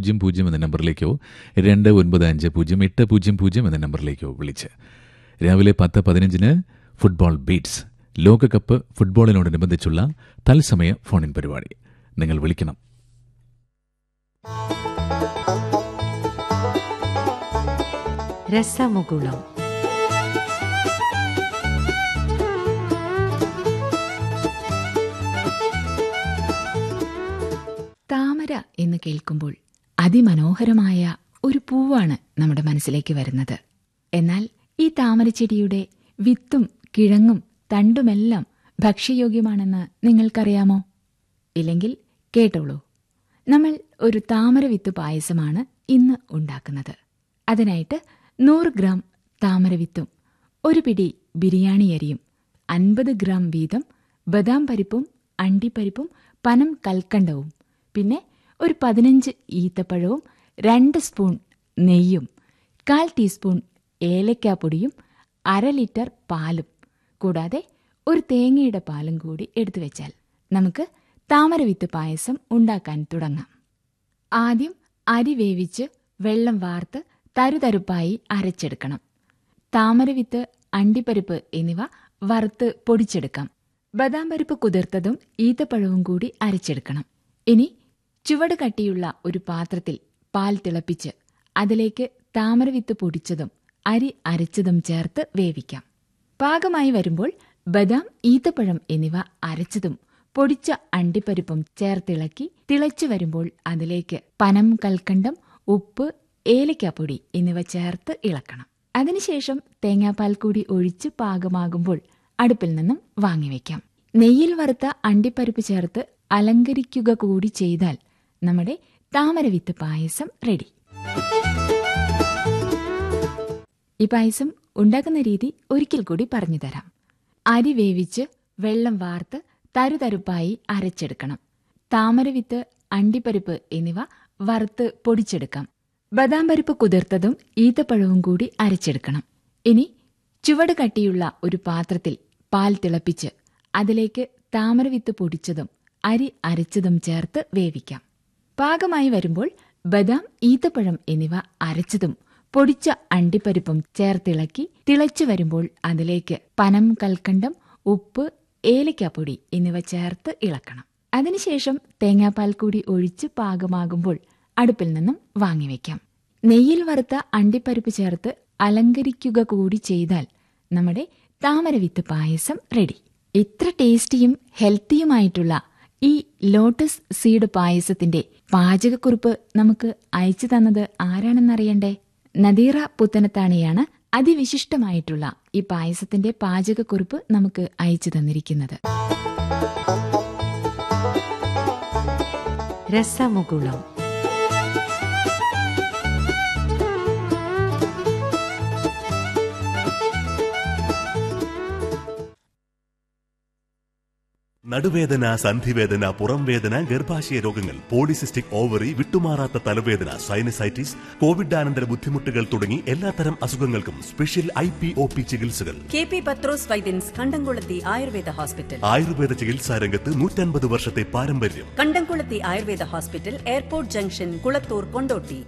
പൂജ്യം പൂജ്യം എന്ന നമ്പറിലേക്കോ രണ്ട് ഒൻപത് അഞ്ച് പൂജ്യം എട്ട് പൂജ്യം പൂജ്യം എന്ന നമ്പറിലേക്കോ വിളിച്ച് രാവിലെ പത്ത് പതിനഞ്ചിന് ഫുട്ബോൾ ബീറ്റ്സ് ലോകകപ്പ് ഫുട്ബോളിനോടനുബന്ധിച്ചുള്ള തത്സമയ ഫോണിൻ പരിപാടി നിങ്ങൾ വിളിക്കണം രസമുകുളം താമര എന്ന് കേൾക്കുമ്പോൾ അതിമനോഹരമായ ഒരു പൂവാണ് നമ്മുടെ മനസ്സിലേക്ക് വരുന്നത് എന്നാൽ ഈ താമരച്ചെടിയുടെ വിത്തും കിഴങ്ങും തണ്ടുമെല്ലാം ഭക്ഷ്യയോഗ്യമാണെന്ന് നിങ്ങൾക്കറിയാമോ ഇല്ലെങ്കിൽ കേട്ടോളൂ നമ്മൾ ഒരു താമര വിത്ത് പായസമാണ് ഇന്ന് ഉണ്ടാക്കുന്നത് അതിനായിട്ട് നൂറ് ഗ്രാം താമരവിത്തും ഒരു പിടി ബിരിയാണി അരിയും അൻപത് ഗ്രാം വീതം ബദാം പരിപ്പും അണ്ടിപ്പരിപ്പും പനം കൽക്കണ്ടവും പിന്നെ ഒരു പതിനഞ്ച് ഈത്തപ്പഴവും രണ്ട് സ്പൂൺ നെയ്യും കാൽ ടീസ്പൂൺ ഏലക്കാപ്പൊടിയും അര ലിറ്റർ പാലും കൂടാതെ ഒരു തേങ്ങയുടെ പാലും കൂടി എടുത്തു വെച്ചാൽ നമുക്ക് താമരവിത്ത് പായസം ഉണ്ടാക്കാൻ തുടങ്ങാം ആദ്യം അരി വേവിച്ച് വെള്ളം വാർത്ത് തരുതരുപ്പായി അരച്ചെടുക്കണം താമരവിത്ത് അണ്ടിപ്പരിപ്പ് എന്നിവ വറുത്ത് പൊടിച്ചെടുക്കാം ബദാം പരിപ്പ് കുതിർത്തതും ഈത്തപ്പഴവും കൂടി അരച്ചെടുക്കണം ഇനി ചുവട് കട്ടിയുള്ള ഒരു പാത്രത്തിൽ പാൽ തിളപ്പിച്ച് അതിലേക്ക് താമരവിത്ത് പൊടിച്ചതും അരി അരച്ചതും ചേർത്ത് വേവിക്കാം പാകമായി വരുമ്പോൾ ബദാം ഈത്തപ്പഴം എന്നിവ അരച്ചതും പൊടിച്ച അണ്ടിപ്പരിപ്പും ചേർത്തിളക്കി തിളച്ചു വരുമ്പോൾ അതിലേക്ക് പനം കൽക്കണ്ടം ഉപ്പ് ഏലക്കാപ്പൊടി എന്നിവ ചേർത്ത് ഇളക്കണം അതിനുശേഷം തേങ്ങാപ്പാൽ കൂടി ഒഴിച്ച് പാകമാകുമ്പോൾ അടുപ്പിൽ നിന്നും വാങ്ങിവെക്കാം നെയ്യിൽ വറുത്ത അണ്ടിപ്പരിപ്പ് ചേർത്ത് അലങ്കരിക്കുക കൂടി ചെയ്താൽ നമ്മുടെ താമരവിത്ത് പായസം റെഡി ഈ പായസം ഉണ്ടാക്കുന്ന രീതി ഒരിക്കൽ കൂടി പറഞ്ഞു തരാം അരി വേവിച്ച് വെള്ളം വാർത്ത് തരുതരുപ്പായി അരച്ചെടുക്കണം താമരവിത്ത് അണ്ടിപ്പരിപ്പ് എന്നിവ വറുത്ത് പൊടിച്ചെടുക്കാം ബദാം പരിപ്പ് കുതിർത്തതും ഈത്തപ്പഴവും കൂടി അരച്ചെടുക്കണം ഇനി ചുവട് കട്ടിയുള്ള ഒരു പാത്രത്തിൽ പാൽ തിളപ്പിച്ച് അതിലേക്ക് താമരവിത്ത് പൊടിച്ചതും അരി അരച്ചതും ചേർത്ത് വേവിക്കാം പാകമായി വരുമ്പോൾ ബദാം ഈത്തപ്പഴം എന്നിവ അരച്ചതും പൊടിച്ച അണ്ടിപ്പരിപ്പും ചേർത്തിളക്കി തിളച്ചു വരുമ്പോൾ അതിലേക്ക് പനം കൽക്കണ്ടം ഉപ്പ് ഏലക്കാപ്പൊടി എന്നിവ ചേർത്ത് ഇളക്കണം അതിനുശേഷം തേങ്ങാപ്പാൽ കൂടി ഒഴിച്ച് പാകമാകുമ്പോൾ അടുപ്പിൽ നിന്നും വാങ്ങിവെക്കാം നെയ്യിൽ വറുത്ത അണ്ടിപ്പരിപ്പ് ചേർത്ത് അലങ്കരിക്കുക കൂടി ചെയ്താൽ നമ്മുടെ താമരവിത്ത് പായസം റെഡി ഇത്ര ടേസ്റ്റിയും ഹെൽത്തിയുമായിട്ടുള്ള ഈ ലോട്ടസ് സീഡ് പായസത്തിന്റെ പാചകക്കുറിപ്പ് നമുക്ക് അയച്ചു തന്നത് ആരാണെന്നറിയണ്ടേ നദീറ പുത്തനത്താണിയാണ് അതിവിശിഷ്ടമായിട്ടുള്ള ഈ പായസത്തിന്റെ പാചകക്കുറിപ്പ് നമുക്ക് അയച്ചു തന്നിരിക്കുന്നത് രസമുകുളം നടുവേദന സന്ധിവേദന പുറംവേദന ഗർഭാശയ രോഗങ്ങൾ പോളിസിസ്റ്റിക് ഓവറി വിട്ടുമാറാത്ത തലവേദന സൈനസൈറ്റിസ് കോവിഡാനന്തര ബുദ്ധിമുട്ടുകൾ തുടങ്ങി എല്ലാത്തരം അസുഖങ്ങൾക്കും special I P O P ചികിത്സകൾ K P Pathrose Vaidyans Kandamkulathy Ayurveda hospital Ayurveda ചികിത്സാ രംഗത്ത് നൂറ്റൻപത് വർഷത്തെ പാരമ്പര്യം Kandamkulathy Ayurveda hospital airport junction Kulathur Kondotty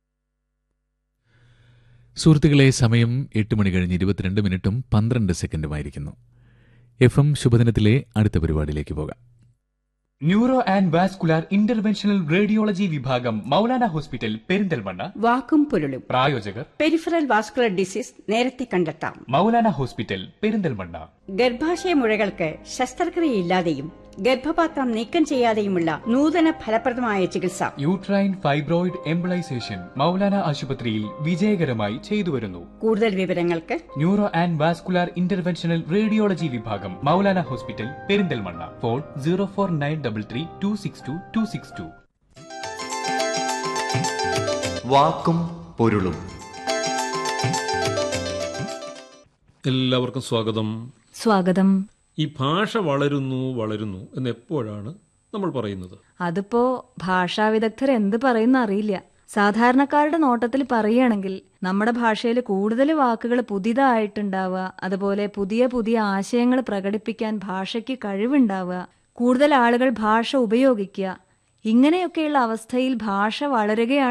സുഹൃത്തുക്കളെ സമയം എട്ട് മണി കഴിഞ്ഞ് ഇരുപത്തിരണ്ട് മിനിറ്റും പന്ത്രണ്ട് സെക്കൻഡുമായിരിക്കുന്നു എഫ് എം ശുഭദിനത്തിലെ അടുത്ത പരിപാടിയിലേക്ക് പോകാം neuro and vascular interventional radiology വിഭാഗം മൗലാന ഹോസ്പിറ്റൽ പെരിന്തൽമണ്ണ വാക്കും പുരളും പ്രായോജകർ പെരിഫറൽ വാസ്കുലർ ഡിസീസ് നേരത്തെ കണ്ടെത്താം മൗലാന ഹോസ്പിറ്റൽ പെരിന്തൽമണ്ണ ഗർഭാശയ മുഴകൾക്ക് ശസ്ത്രക്രിയയില്ലാതെയും ഗർഭപാത്രം നീക്കം ചെയ്യാതെയുമുള്ള നൂതന ഫലപ്രദമായ ചികിത്സ യൂട്രൈൻ ഫൈബ്രോയിഡ് എംബിളൈസേഷൻ മൗലാന ആശുപത്രിയിൽ വിജയകരമായി ചെയ്തുവരുന്നു കൂടുതൽ വിവരങ്ങൾക്ക് neuro and vascular interventional radiology വിഭാഗം Maulana hospital Perinthalmanna phone zero four nine double three two six two two six two വാക്കും പൊരുളും എല്ലാവർക്കും സ്വാഗതം സ്വാഗതം ഈ ഭാഷ വളരുന്നു വളരുന്നു എന്ന് എപ്പോഴാണ് നമ്മൾ പറയുന്നത് അതിപ്പോ ഭാഷാ വിദഗ്ധർ എന്ത് പറയുന്ന അറിയില്ല സാധാരണക്കാരുടെ നോട്ടത്തിൽ പറയുകയാണെങ്കിൽ നമ്മുടെ ഭാഷയിൽ കൂടുതൽ വാക്കുകൾ പുതിയതായിട്ടുണ്ടാവുക അതുപോലെ പുതിയ പുതിയ ആശയങ്ങൾ പ്രകടിപ്പിക്കാൻ ഭാഷയ്ക്ക് കഴിവുണ്ടാവുക കൂടുതൽ ആളുകൾ ഭാഷ ഉപയോഗിക്കുക ഇങ്ങനെയൊക്കെയുള്ള അവസ്ഥയിൽ ഭാഷ വളരുകയാണ്